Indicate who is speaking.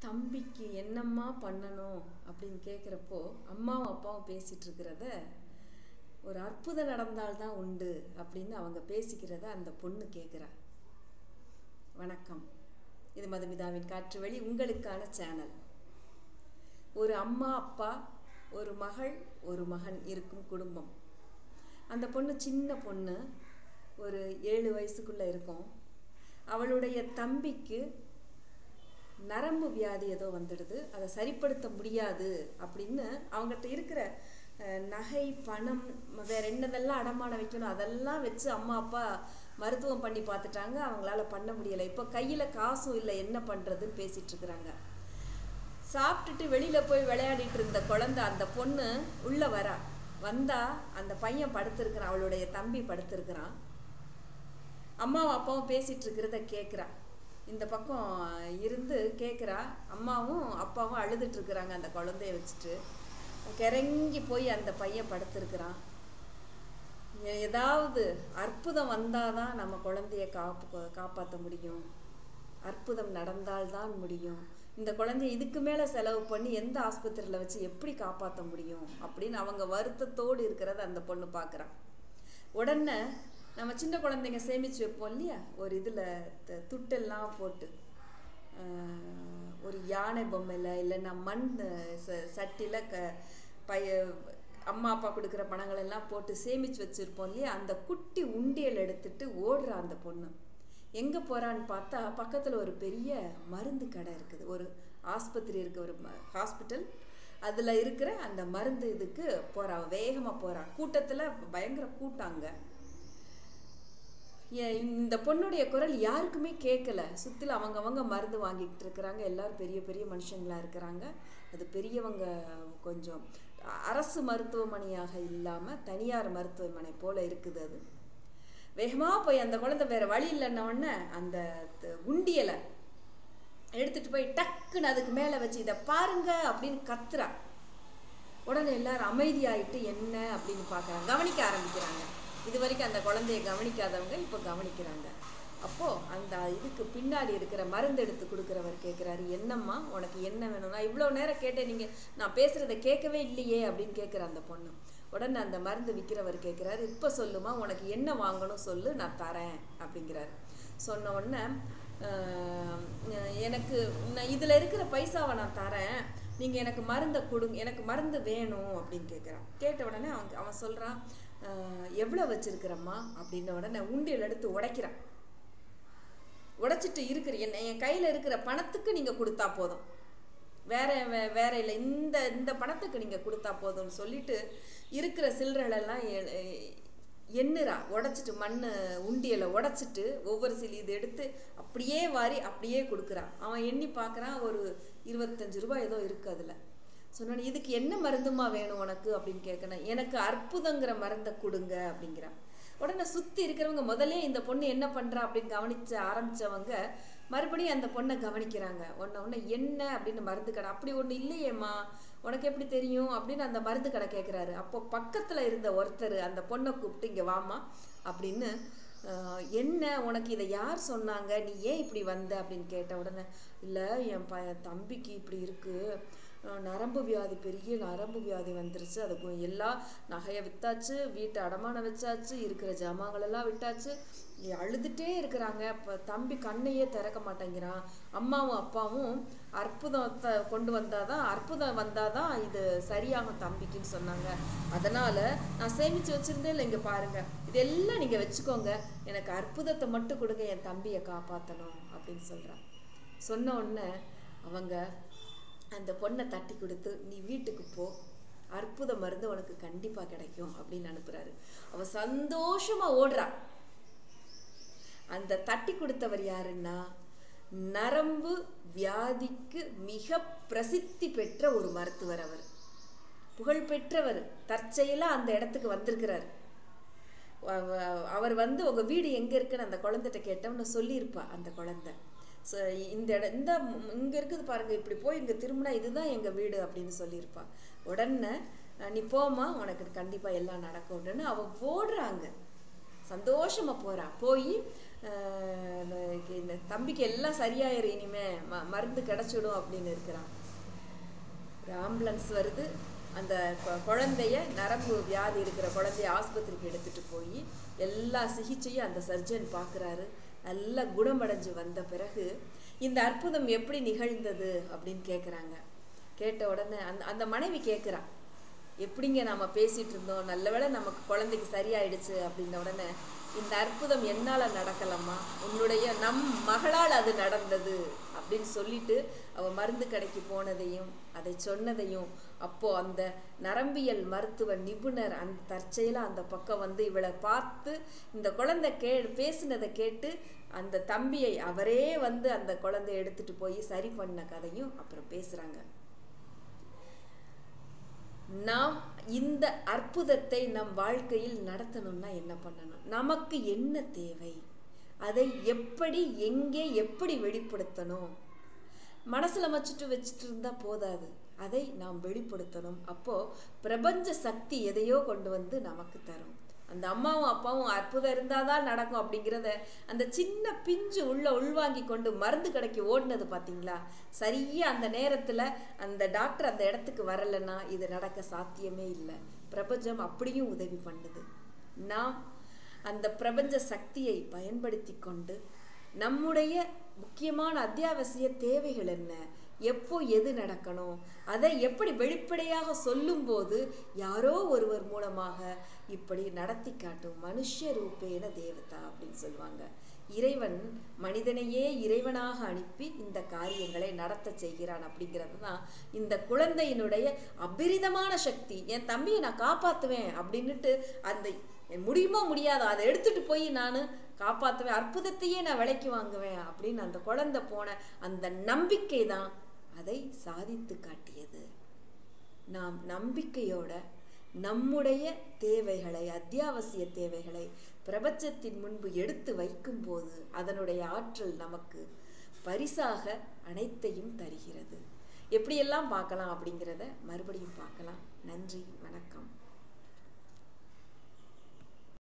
Speaker 1: தம்பிக்கு என்னம்மா பண்ணணும் அப்படின்னு கேட்குறப்போ அம்மாவும் அப்பாவும் பேசிட்டு இருக்கிறத ஒரு அற்புதம் நடந்தால்தான் உண்டு அப்படின்னு அவங்க பேசிக்கிறத அந்த பொண்ணு கேட்குறா வணக்கம் இது மதுமிதாவின் காற்று வழி உங்களுக்கான சேனல் ஒரு அம்மா அப்பா ஒரு மகள் ஒரு மகன் இருக்கும் குடும்பம் அந்த பொண்ணு சின்ன பொண்ணு ஒரு ஏழு வயசுக்குள்ளே இருக்கும் அவளுடைய தம்பிக்கு நரம்பு வியாதி ஏதோ வந்துடுது அதை சரிப்படுத்த முடியாது அப்படின்னு அவங்ககிட்ட இருக்கிற அஹ், நகை பணம் ம- வேற என்னதெல்லாம் அடமானம் வைக்கணும் அதெல்லாம் வச்சு அம்மா அப்பா மருத்துவம் பண்ணி பார்த்துட்டாங்க அவங்களால பண்ண முடியலை இப்போ கையில் காசும் இல்லை என்ன பண்ணுறதுன்னு பேசிட்டு இருக்கிறாங்க சாப்பிட்டுட்டு வெளியில போய் விளையாடிட்டு இருந்த குழந்தை அந்த பொண்ணு உள்ள வரா வந்தா அந்த பையன் படுத்திருக்கிறான் அவளுடைய தம்பி படுத்திருக்கிறான் அம்மாவும் அப்பாவும் பேசிட்டு இருக்கிறத கேட்குறா இந்த பக்கம் இருந்து கேட்குறா அம்மாவும் அப்பாவும் அழுதுட்டு இருக்கிறாங்க அந்த குழந்தைய வச்சுட்டு கிறங்கி போய் அந்த பையன் படுத்திருக்கிறான் எ- ஏதாவது அற்புதம் வந்தாதான் நம்ம குழந்தைய காப்பு காப்பாற்ற முடியும் அற்புதம் நடந்தால்தான் முடியும் இந்த குழந்தைய இதுக்கு மேலே செலவு பண்ணி எந்த ஆஸ்பத்திரியில் வச்சு எப்படி காப்பாற்ற முடியும் அப்படின்னு அவங்க வருத்தத்தோடு இருக்கிறத அந்த பொண்ணு பார்க்குறான் உடனே நம்ம சின்ன குழந்தைங்க சேமிச்சு வைப்போம் இல்லையா ஒரு இதில் துட்டெல்லாம் போட்டு ஆஹ், ஒரு யானை பொம்மையில் இல்லைன்னா மண் ச சட்டியில் க பைய அம்மா அப்பா கொடுக்குற பணங்கள் எல்லாம் போட்டு சேமிச்சு வச்சுருப்போம் இல்லையா அந்த குட்டி உண்டியல் எடுத்துட்டு ஓடுறா அந்த பொண்ணு எங்கே போகிறான்னு பார்த்தா பக்கத்தில் ஒரு பெரிய மருந்து கடை இருக்குது ஒரு ஆஸ்பத்திரி இருக்குது ஒரு ஹாஸ்பிட்டல் அதில் இருக்கிற அந்த மருந்து இதுக்கு போகிறா வேகமாக போகிறா கூட்டத்தில் பயங்கர கூட்டாங்க ஏ- இந்த பொண்ணுடைய குரல் யாருக்குமே கேட்கல சுற்றில அவங்கவங்க மருந்து வாங்கிட்டு இருக்கிறாங்க எல்லாரும் பெரிய பெரிய மனுஷங்களா இருக்கிறாங்க அது பெரியவங்க கொஞ்சம் அ- அரசு மருத்துவமனையாக இல்லாமல் தனியார் மருத்துவமனை போல இருக்குது அது வேகமாக போய் அந்த குழந்தை வேற வழி இல்லைன்ன உடனே அந்த த- உண்டியலை எடுத்துட்டு போய் டக்குன்னு அதுக்கு மேலே வச்சு இதை பாருங்க அப்படின்னு கத்துறா உடனே எல்லாரும் அமைதியாயிட்டு என்ன அப்படின்னு பார்க்கறாங்க கவனிக்க ஆரம்பிக்கிறாங்க இது வரைக்கும் அந்த குழந்தைய கவனிக்காதவங்க இப்போ கவனிக்கிறாங்க அப்போ அந்த இதுக்கு பின்னாடி இருக்கிற மருந்து எடுத்து கொடுக்குறவர் கேட்குறாரு என்னம்மா உனக்கு என்ன வேணும் நான் இவ்வளோ நேரம் கேட்டேன் நீங்க நான் பேசுறத கேட்கவே இல்லையே அப்படின்னு கேட்குற அந்த பொண்ணு உடனே அந்த மருந்து விற்கிறவர் கேட்குறாரு இப்போ சொல்லுமா உனக்கு என்ன வாங்கணும் சொல்லு நான் தரேன் அப்படிங்கிறாரு சொன்ன உடனே ஆஹ், எனக்கு நான் இதில் இருக்கிற பைசாவை நான் தரேன் நீங்கள் எனக்கு மருந்தை கொடுங்க எனக்கு மருந்து வேணும் அப்படின்னு கேட்குறான் கேட்ட உடனே அவன் அவன் சொல்கிறான் எவ்வளோ வச்சிருக்கிறம்மா அப்படின்ன உடனே உண்டியல் எடுத்து உடைக்கிறான் உடைச்சிட்டு இருக்கிற என்ன என் கையில் இருக்கிற பணத்துக்கு நீங்கள் கொடுத்தா போதும் வேற வே- வேற இல்லை இந்த இந்த பணத்துக்கு நீங்கள் கொடுத்தா போதும்னு சொல்லிட்டு இருக்கிற சில்லறைகளெல்லாம் எ- எண்ணுறா உடைச்சிட்டு மண் உண்டியலை உடைச்சிட்டு ஒவ்வொரு சிலி இது எடுத்து அப்படியே வாரி அப்படியே கொடுக்குறான் அவன் எண்ணி பார்க்குறான் ஒரு இருபத்தஞ்சு ரூபாய் ஏதோ இருக்கு அதில் சொன்னோன்னே இதுக்கு என்ன மருந்துமா வேணும் உனக்கு அப்படின்னு கேட்கணும் எனக்கு அற்புதங்கிற மருந்தை கொடுங்க அப்படிங்கிறான் உடனே சுற்றி இருக்கிறவங்க முதல்ல இந்த பொண்ணு என்ன பண்ணுறா அப்படின்னு கவனிச்ச ஆரம்பிச்சவங்க மறுபடியும் அந்த பொண்ணை கவனிக்கிறாங்க உன்ன உடனே என்ன அப்படின்னு மருந்து கடை அப்படி ஒன்று இல்லையேம்மா உனக்கு எப்படி தெரியும் அப்படின்னு அந்த மருந்து கடை கேட்குறாரு அப்போ பக்கத்தில் இருந்த ஒருத்தர் அந்த பொண்ணை கூப்பிட்டு இங்கே வாமா அப்படின்னு ஆஹ், என்ன உனக்கு இதை யார் சொன்னாங்க நீ ஏன் இப்படி வந்த அப்படின்னு கேட்ட உடனே இல்லை என் ப தம்பிக்கு இப்படி இருக்குது அஹ் நரம்பு வியாதி பெரிய நரம்பு வியாதி வந்துருச்சு அதுக்கு எல்லா நகையை வித்தாச்சு வீட்டை அடமானம் வச்சாச்சு இருக்கிற ஜாமான்களெல்லாம் விட்டாச்சு இ- அழுதுட்டே இருக்கிறாங்க இப்போ தம்பி கண்ணையே திறக்க மாட்டேங்கிறான் அம்மாவும் அப்பாவும் அற்புதத்தை கொண்டு வந்தாதான் அற்புதம் வந்தாதான் இது சரியாகும் தம்பிக்குன்னு சொன்னாங்க அதனால நான் சேமிச்சு வச்சிருந்தேன் இல்லை இங்கே பாருங்க இதெல்லாம் நீங்கள் வச்சுக்கோங்க எனக்கு அற்புதத்தை மட்டும் கொடுங்க என் தம்பியை காப்பாற்றணும் அப்படின்னு சொல்கிறான் சொன்ன உடனே அவங்க அந்த பொண்ணை தட்டி கொடுத்து நீ வீட்டுக்கு போ அற்புத மருந்து உனக்கு கண்டிப்பா கிடைக்கும் அப்படின்னு அனுப்புறாரு அவ சந்தோஷமா ஓடுறா அந்த தட்டி கொடுத்தவர் யாருன்னா நரம்பு வியாதிக்கு மிக பிரசித்தி பெற்ற ஒரு மருத்துவர் அவர் புகழ் பெற்றவர் தற்செயலா அந்த இடத்துக்கு வந்திருக்கிறார் அவ- அவ- அவர் வந்து உங்க வீடு எங்க இருக்குன்னு அந்த குழந்தைகிட்ட கேட்டோம்னு சொல்லியிருப்பா அந்த குழந்தை ஸோ இந்த இடம் இந்த ம், இங்க இருக்குது பாருங்க இப்படி போய் இங்க திரும்பினா இதுதான் எங்க வீடு அப்படின்னு சொல்லியிருப்பா உடனே அஹ், நீ போமா உனக்கு கண்டிப்பா எல்லாம் நடக்கும் அப்படின்னு அவ ஓடுறாங்க சந்தோஷமா போறா போய் அஹ், இந்த- இந்த தம்பிக்கு எல்லாம் சரியாயிரும் இனிமே ம மருந்து கிடச்சிடும் அப்படின்னு இருக்கிறான் ஒரு ஆம்புலன்ஸ் வருது அந்த கொ- குழந்தைய நரம்பு வியாதி இருக்கிற குழந்தைய ஆஸ்பத்திரிக்கு எடுத்துட்டு போய் எல்லா சிகிச்சையும் அந்த சர்ஜன் பார்க்குறாரு நல்லா குணமடைஞ்சு வந்த பிறகு இந்த அற்புதம் எப்படி நிகழ்ந்தது அப்படின்னு கேட்குறாங்க கேட்ட உடனே அந்த அந்த மனைவி கேட்குறா எப்படிங்க நாம பேசிட்டு இருந்தோம் நல்ல வேளை நமக்கு குழந்தைக்கு சரியாயிடுச்சு அப்படின்ன உடனே இந்த அற்புதம் என்னால நடக்கலாமா உன்னுடைய நம் மகளால் அது நடந்தது அப்படின்னு சொல்லிட்டு அவ மருந்து கடைக்கு போனதையும் அதை சொன்னதையும் அப்போ அந்த நரம்பியல் மருத்துவ நிபுணர் அந்த தற்செயலா அந்த பக்கம் வந்து இவளை பார்த்து இந்த குழந்தை கே பேசினதை கேட்டு அந்த தம்பியை அவரே வந்து அந்த குழந்தைய எடுத்துட்டு போய் சரி பண்ண கதையும் அப்புறம் பேசுறாங்க நாம் இந்த அற்புதத்தை நம் வாழ்க்கையில் நடத்தணும்னா என்ன பண்ணணும் நமக்கு என்ன தேவை அதை எப்படி எங்கே எப்படி வெளிப்படுத்தணும் மனசுல வச்சுட்டு வச்சுட்டு இருந்தா போதாது அதை நாம் வெளிப்படுத்தணும் அப்போ பிரபஞ்ச சக்தி எதையோ கொண்டு வந்து நமக்கு தரும் அந்த அம்மாவும் அப்பாவும் அற்புதம் இருந்தாதான் நடக்கும் அப்படிங்கிறத அந்த சின்ன பிஞ்சு உள்ள உள்வாங்கி கொண்டு மருந்து கடைக்கு ஓடினது பார்த்தீங்களா சரியா அந்த நேரத்துல அந்த டாக்டர் அந்த இடத்துக்கு வரலைன்னா இது நடக்க சாத்தியமே இல்லை பிரபஞ்சம் அப்படியும் உதவி பண்ணுது நாம் அந்த பிரபஞ்ச சக்தியை பயன்படுத்தி கொண்டு நம்முடைய முக்கியமான அத்தியாவசிய தேவைகள் என்ன எப்போ எது நடக்கணும் அதை எப்படி வெளிப்படையாக சொல்லும்போது யாரோ ஒருவர் மூலமாக இப்படி நடத்தி காட்டும் மனுஷ ரூபேன தேவதா அப்படின்னு சொல்லுவாங்க இறைவன் மனிதனையே இறைவனாக அனுப்பி இந்த காரியங்களை நடத்த செய்கிறான் அப்படிங்கிறது தான் இந்த குழந்தையினுடைய அபரிதமான சக்தி என் தம்பியை நான் காப்பாற்றுவேன் அப்படின்னுட்டு அந்த முடியுமோ முடியாதோ அதை எடுத்துட்டு போய் நான் காப்பாற்றுவேன் அற்புதத்தையே நான் விலைக்கு வாங்குவேன் அப்படின்னு அந்த குழந்தை போன அந்த நம்பிக்கை தான் அதை சாதித்து காட்டியது நாம் நம்பிக்கையோட நம்முடைய தேவைகளை அத்தியாவசிய தேவைகளை பிரபஞ்சத்தின் முன்பு எடுத்து வைக்கும்போது அதனுடைய ஆற்றல் நமக்கு பரிசாக அனைத்தையும் தருகிறது எப்படியெல்லாம் பார்க்கலாம் அப்படிங்கிறத மறுபடியும் பார்க்கலாம் நன்றி வணக்கம்